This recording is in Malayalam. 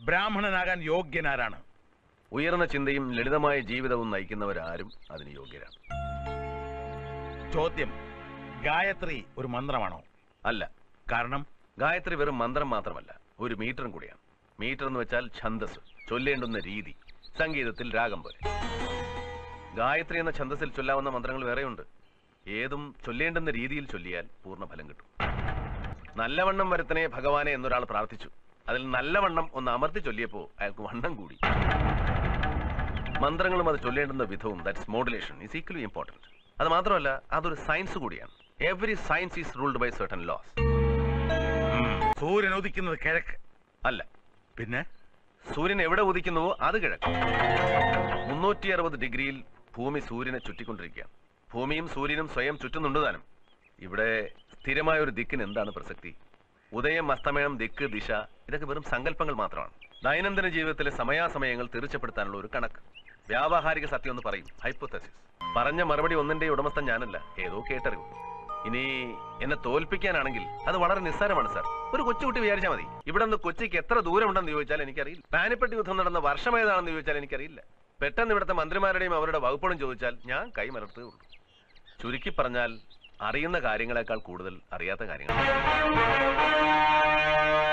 ബ്രാഹ്മണനാകാൻ യോഗ്യനാരാണ് ഉയർന്ന ചിന്തയും ലളിതമായ ജീവിതവും നയിക്കുന്നവരാരും അതിന് യോഗ്യരാണ് ചോദ്യം ഗായത്രി ഒരു മന്ത്രമാണോ അല്ല കാരണം ഗായത്രി വെറും മന്ത്രം മാത്രമല്ല ഒരു മീറ്ററും കൂടിയാണ് മീറ്റർ എന്ന് വെച്ചാൽ ഛന്ദസ് ചൊല്ലേണ്ടുന്ന രീതി സംഗീതത്തിൽ രാഗം പോലെ ഗായത്രി എന്ന ഛന്ദസിൽ ചൊല്ലാവുന്ന മന്ത്രങ്ങൾ വേറെയുണ്ട് ഏതും ചൊല്ലേണ്ടുന്ന രീതിയിൽ ചൊല്ലിയാൽ പൂർണ്ണ ഫലം കിട്ടും നല്ലവണ്ണം വരുത്തനെ ഭഗവാനെ എന്നൊരാൾ പ്രാർത്ഥിച്ചു അതിൽ നല്ലവണ്ണം ഒന്ന് അമർത്തി ചൊല്ലിയപ്പോ അയാൾക്ക് വണ്ണം കൂടി മന്ത്രങ്ങളും അത് ചൊല്ലേണ്ടുന്ന വിധവും that's modulation is equally important അത് മാത്രമല്ല അതൊരു സയൻസ് കൂടിയാണ് every science is ruled by certain laws ഉം, സൂര്യൻ ഉദിക്കുന്നത് കിഴക്ക് അല്ല പിന്നെ സൂര്യൻ എവിടെ ഉദിക്കുന്നുവോ അത് കിഴക്ക് മുന്നൂറ്റി അറുപത് ഡിഗ്രിയിൽ ഭൂമി സൂര്യനെ ചുറ്റിക്കൊണ്ടിരിക്കുകയാണ് ഭൂമിയും സൂര്യനും സ്വയം ചുറ്റുന്നുണ്ട് താനും ഇവിടെ സ്ഥിരമായ ഒരു ദിക്കിന് എന്താണ് പ്രസക്തി ഉദയം അസ്തമയം ദിക്ക് ദിശ ഇതൊക്കെ വെറും സങ്കല്പങ്ങൾ മാത്രമാണ് ദൈനംദിന ജീവിതത്തിലെ സമയാസമയങ്ങൾ തീർച്ചപ്പെടുത്താനുള്ള ഒരു കണക്ക് വ്യാവഹാരിക സത്യം എന്ന് പറയും ഹൈപ്പോത്തസിസ് പറഞ്ഞ മറുപടി ഒന്നിന്റെ ഉടമസ്ഥൻ ഞാനല്ല ഏതോ കേട്ടറിവ് ഇനി എന്നെ തോൽപ്പിക്കാനാണെങ്കിൽ അത് വളരെ നിസ്സാരമാണ് സാർ ഒരു കൊച്ചുകുട്ടി വിചാരിച്ചാൽ മതി ഇവിടെ നിന്ന് കൊച്ചിക്ക് എത്ര ദൂരം ഉണ്ടെന്ന് ചോദിച്ചാൽ എനിക്കറിയില്ല പാനിപ്പെട്ടി യുദ്ധം നടന്ന വർഷം ഏതാണെന്ന് ചോദിച്ചാൽ എനിക്കറിയില്ല പെട്ടെന്ന് ഇവിടുത്തെ മന്ത്രിമാരുടെയും അവരുടെ വകുപ്പുകളും ചോദിച്ചാൽ ഞാൻ കൈമലർത്തേ ഉള്ളൂ ചുരുക്കി പറഞ്ഞാൽ അറിയുന്ന കാര്യങ്ങളെക്കാൾ കൂടുതൽ അറിയാത്ത കാര്യങ്ങൾ